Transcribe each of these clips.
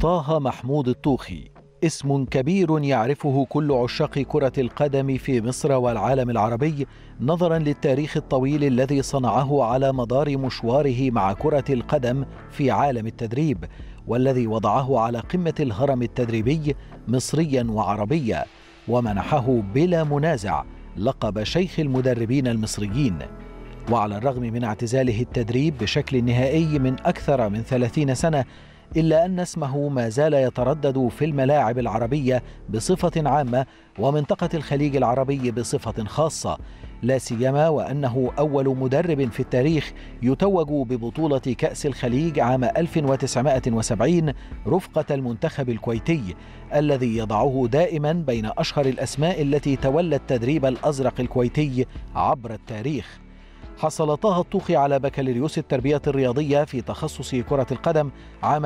طه محمود الطوخي اسم كبير يعرفه كل عشاق كرة القدم في مصر والعالم العربي نظرا للتاريخ الطويل الذي صنعه على مدار مشواره مع كرة القدم في عالم التدريب والذي وضعه على قمة الهرم التدريبي مصريا وعربيا ومنحه بلا منازع لقب شيخ المدربين المصريين وعلى الرغم من اعتزاله التدريب بشكل نهائي من أكثر من ثلاثين سنة إلا أن اسمه ما زال يتردد في الملاعب العربية بصفة عامة ومنطقة الخليج العربي بصفة خاصة لا سيما وأنه أول مدرب في التاريخ يتوج ببطولة كأس الخليج عام 1970 رفقة المنتخب الكويتي الذي يضعه دائما بين أشهر الأسماء التي تولت تدريب الأزرق الكويتي عبر التاريخ حصل طه الطوخي على بكالوريوس التربية الرياضية في تخصص كرة القدم عام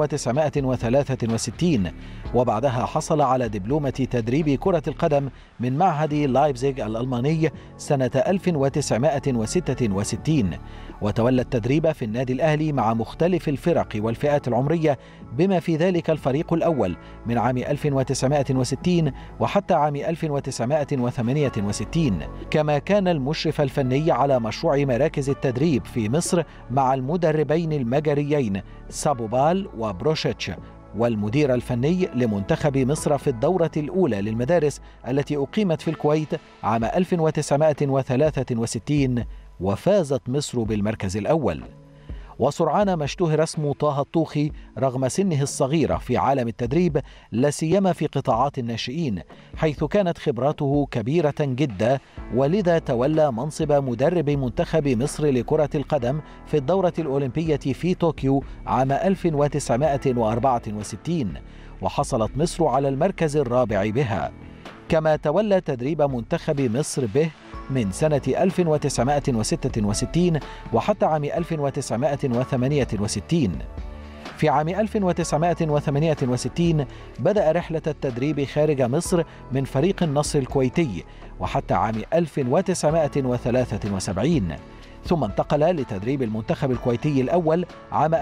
1963 وبعدها حصل على دبلومة تدريب كرة القدم من معهد لايبزيغ الألماني سنة 1966 وتولى التدريب في النادي الأهلي مع مختلف الفرق والفئات العمرية بما في ذلك الفريق الأول من عام 1960 وحتى عام 1968 كما كان المشرف الفني على مشروع مراكز التدريب في مصر مع المدربين المجريين سابوبال وبروشيتش والمدير الفني لمنتخب مصر في الدورة الأولى للمدارس التي أقيمت في الكويت عام 1963 وفازت مصر بالمركز الأول وسرعان ما اشتهر اسم طه الطوخي رغم سنه الصغيرة في عالم التدريب لا سيما في قطاعات الناشئين حيث كانت خبراته كبيرة جدا ولذا تولى منصب مدرب منتخب مصر لكرة القدم في الدورة الأولمبية في طوكيو عام 1964 وحصلت مصر على المركز الرابع بها كما تولى تدريب منتخب مصر به من سنة 1966 وحتى عام 1968 في عام 1968 بدأ رحلة التدريب خارج مصر من فريق النصر الكويتي وحتى عام 1973 ثم انتقل لتدريب المنتخب الكويتي الأول عام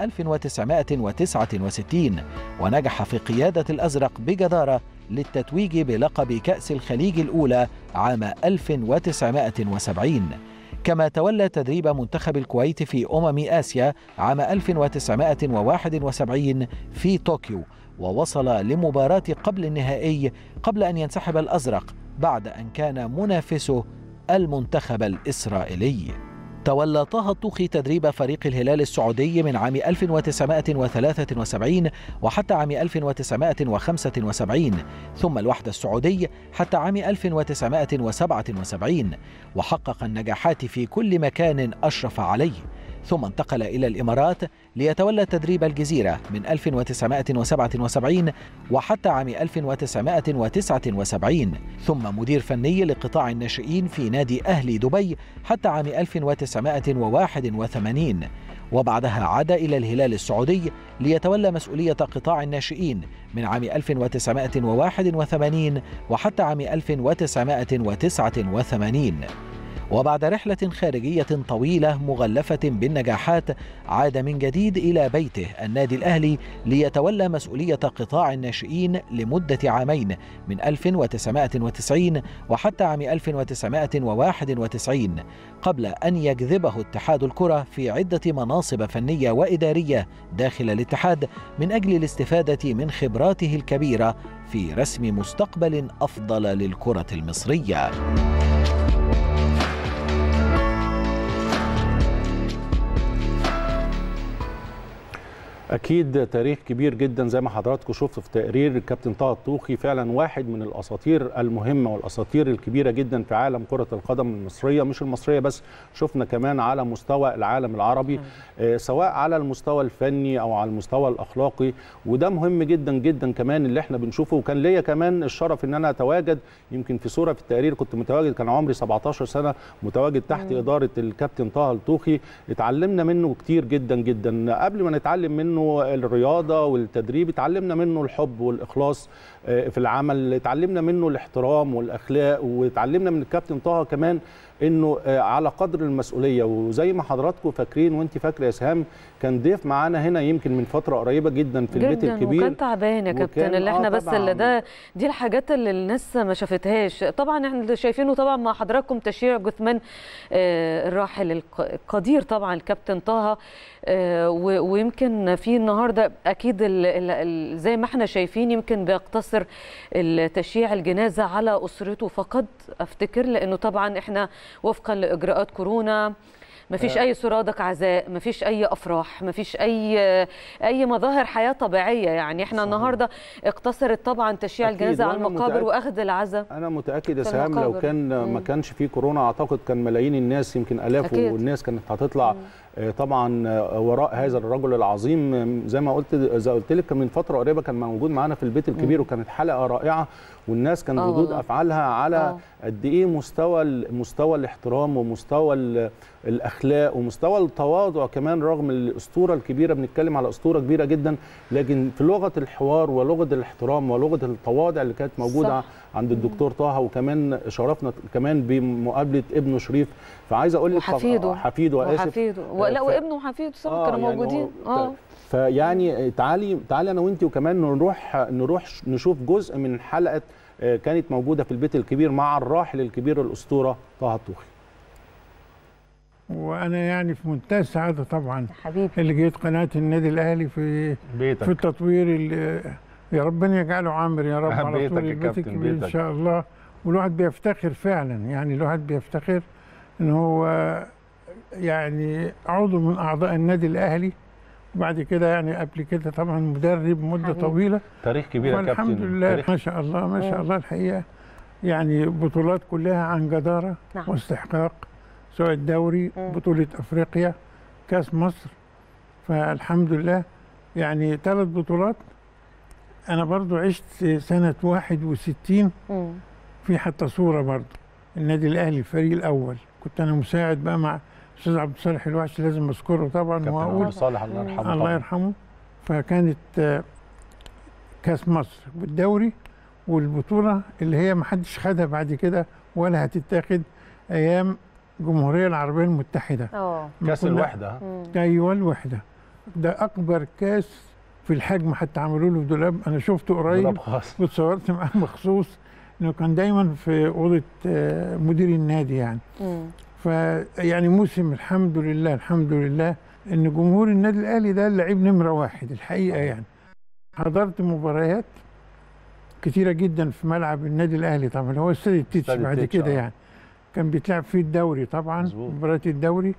1969 ونجح في قيادة الأزرق بجدارة للتتويج بلقب كأس الخليج الأولى عام 1970 كما تولى تدريب منتخب الكويت في أمم آسيا عام 1971 في طوكيو ووصل لمباراة قبل النهائي قبل أن ينسحب الأزرق بعد أن كان منافسه المنتخب الإسرائيلي تولى طه الطوخي تدريب فريق الهلال السعودي من عام 1973 وحتى عام 1975 ثم الوحدة السعودي حتى عام 1977 وحقق النجاحات في كل مكان أشرف عليه ثم انتقل إلى الإمارات ليتولى تدريب الجزيرة من 1977 وحتى عام 1979 ثم مدير فني لقطاع الناشئين في نادي أهلي دبي حتى عام 1981 وبعدها عاد إلى الهلال السعودي ليتولى مسؤولية قطاع الناشئين من عام 1981 وحتى عام 1989 وبعد رحلة خارجية طويلة مغلفة بالنجاحات عاد من جديد إلى بيته النادي الأهلي ليتولى مسؤولية قطاع الناشئين لمدة عامين من 1990 وحتى عام 1991 قبل أن يجذبه اتحاد الكرة في عدة مناصب فنية وإدارية داخل الاتحاد من أجل الاستفادة من خبراته الكبيرة في رسم مستقبل أفضل للكرة المصرية. اكيد تاريخ كبير جدا زي ما حضراتكم شفتوا في تقرير الكابتن طه الطوخي فعلا واحد من الاساطير المهمه والاساطير الكبيره جدا في عالم كره القدم المصريه مش المصريه بس شفنا كمان على مستوى العالم العربي آه سواء على المستوى الفني او على المستوى الاخلاقي وده مهم جدا جدا كمان اللي احنا بنشوفه وكان ليا كمان الشرف ان انا اتواجد يمكن في صوره في التقرير كنت متواجد كان عمري 17 سنه متواجد تحت مم. اداره الكابتن طه الطوخي اتعلمنا منه كتير جدا جدا قبل ما نتعلم منه الرياضه والتدريب اتعلمنا منه الحب والاخلاص في العمل اتعلمنا منه الاحترام والاخلاق واتعلمنا من الكابتن طه كمان انه على قدر المسؤوليه وزي ما حضراتكم فاكرين وانت فاكره يا سهام كان ضيف معانا هنا يمكن من فتره قريبه جدا في البيت جدا الكبير وكان تعبان يا كابتن اللي احنا آه بس اللي ده دي الحاجات اللي الناس ما شافتهاش طبعا احنا شايفينه طبعا مع حضراتكم تشييع جثمان آه الراحل القدير طبعا الكابتن طه آه ويمكن في النهارده اكيد ال ال زي ما احنا شايفين يمكن بيقتصر تشييع الجنازه على اسرته فقط افتكر لانه طبعا احنا وفقا لاجراءات كورونا ما فيش اي سرادق عزاء ما فيش اي افراح ما فيش اي اي مظاهر حياه طبيعيه يعني احنا صحيح. النهارده اقتصرت طبعا تشييع الجنازه على المقابر متأكد واخذ العزاء انا متاكد يا سهام لو كان ما كانش في كورونا اعتقد كان ملايين الناس يمكن الاف أكيد. والناس كانت هتطلع مم. طبعا وراء هذا الرجل العظيم زي ما قلت زي قلت لك من فتره قريبه كان موجود معانا في البيت الكبير مم. وكانت حلقه رائعه والناس كان ردود افعالها على قد ايه مستوى مستوى الاحترام ومستوى الاخلاق ومستوى التواضع كمان رغم الاسطوره الكبيره بنتكلم على اسطوره كبيره جدا لكن في لغه الحوار ولغه الاحترام ولغه التواضع اللي كانت موجوده صح. عند الدكتور طه وكمان شرفنا كمان بمقابله ابنه شريف فعايز اقول لك وحفيده حفيده واسف وحفيده لا وابنه وحفيده صح آه كانوا يعني موجودين اه فيعني تعالي تعالي انا وانت وكمان نروح نروح نشوف جزء من حلقه كانت موجوده في البيت الكبير مع الراحل الكبير الاسطوره طه الطوخي وانا يعني في منتهى السعاده طبعا حبيبي اللي جيت قناه النادي الاهلي في بيتك. في التطوير اللي يا ربنا يجعله عامر يا رب على طول البيت الكبير ان شاء الله والواحد بيفتخر فعلا يعني الواحد بيفتخر ان هو يعني عضو من اعضاء النادي الاهلي وبعد كده يعني قبل كده طبعا مدرب مده حبيب. طويله تاريخ كبير يا كابتن الحمد لله ما شاء الله ما شاء الله الحقيقه يعني بطولات كلها عن جداره نعم. واستحقاق سواء الدوري مم. بطوله افريقيا كاس مصر فالحمد لله يعني ثلاث بطولات انا برضو عشت سنه 61 مم. في حتى صوره برضو النادي الاهلي الفريق الاول كنت انا مساعد بقى مع استاذ عبد الصالح الوحش لازم اذكره طبعا كابتن واقول عبد صالح الله يرحمه الله طبعاً. يرحمه فكانت آه، كاس مصر والدوري والبطوله اللي هي ما حدش خدها بعد كده ولا هتتاخد ايام الجمهوريه العربيه المتحده اه كاس كنا- الوحده مم. ايوه الوحده ده اكبر كاس في الحجم حتى عملوا له دولاب انا شفته قريب دولاب خاص واتصورت معاه مخصوص انه كان دايما في اوضه آه، مدير النادي يعني مم. فيعني موسم الحمد لله الحمد لله ان جمهور النادي الاهلي ده اللعيب نمره واحد الحقيقه يعني حضرت مباريات كتيره جدا في ملعب النادي الاهلي طبعا هو استاد التتش استاد بعد التتش، كده آه. يعني كان بيتلعب فيه الدوري طبعا مظبوط. مباريات الدوري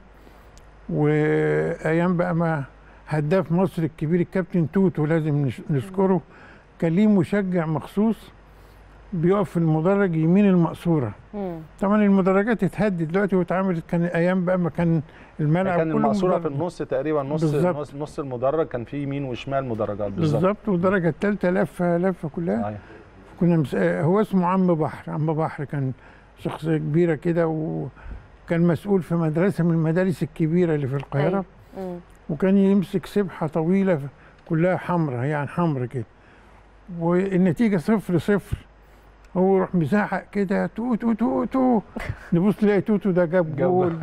وايام بقى ما هداف مصر الكبير الكابتن توتو لازم نش- نذكره كان ليه مشجع مخصوص بيقف في المدرج يمين المقصوره مم. طبعا المدرجات اتهدت دلوقتي واتعملت كان ايام بقى ما كان الملعب كان كله المقصوره في مدرج. النص تقريبا نص بالظبط. نص, نص المدرج كان فيه يمين وشمال مدرجات بالظبط بالظبط والدرجه الثالثه لفه لفه كلها أيوة. كنا مس... هو اسمه عم بحر عم بحر كان شخصيه كبيره كده وكان مسؤول في مدرسه من المدارس الكبيره اللي في القاهره أيوة. مم. وكان يمسك سبحه طويله كلها حمراء يعني حمراء كده والنتيجه صفر صفر هو يروح مزعق كده تو تو تو تو نبص نلاقي توتو ده جاب جاب جول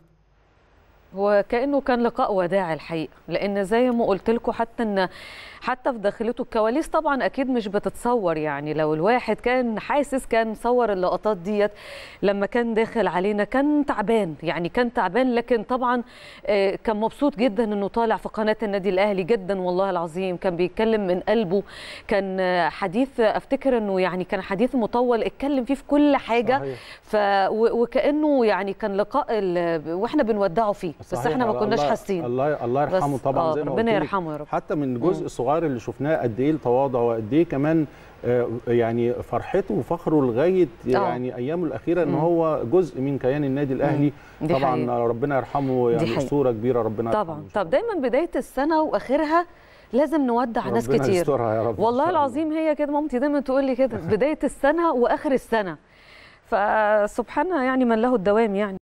هو كانه كان لقاء وداع الحقيقه لان زي ما قلت لكم حتى ان حتى في داخلته الكواليس طبعا اكيد مش بتتصور يعني لو الواحد كان حاسس كان صور اللقطات ديت لما كان داخل علينا كان تعبان يعني كان تعبان لكن طبعا آه، كان مبسوط جدا انه طالع في قناه النادي الاهلي جدا والله العظيم كان بيتكلم من قلبه كان آه، حديث افتكر انه يعني كان حديث مطول اتكلم فيه في كل حاجه صحيح. ف و- وكانه يعني كان لقاء ال- واحنا بنودعه فيه بس صحيح. احنا ما كناش الله- حاسين الله الله يرحمه بس طبعا آه، زي ما ربنا قلت لك. يرحمه يا رب حتى من الجزء الصغير اللي شفناه قد ايه التواضع وقد ايه كمان آه، يعني فرحته وفخره لغايه يعني ايامه الاخيره ان مم. هو جزء من كيان النادي الاهلي دي طبعا حقيقة. ربنا يرحمه يعني حقيقة. اسطوره كبيره ربنا طبعا يرحمه إن شاء طب دايما بدايه السنه واخرها لازم نودع الله. ناس ربنا كتير يسترها يا رب إن والله شاء الله. العظيم هي كده مامتي دايما تقول لي كده بدايه السنه واخر السنه فسبحان يعني من له الدوام يعني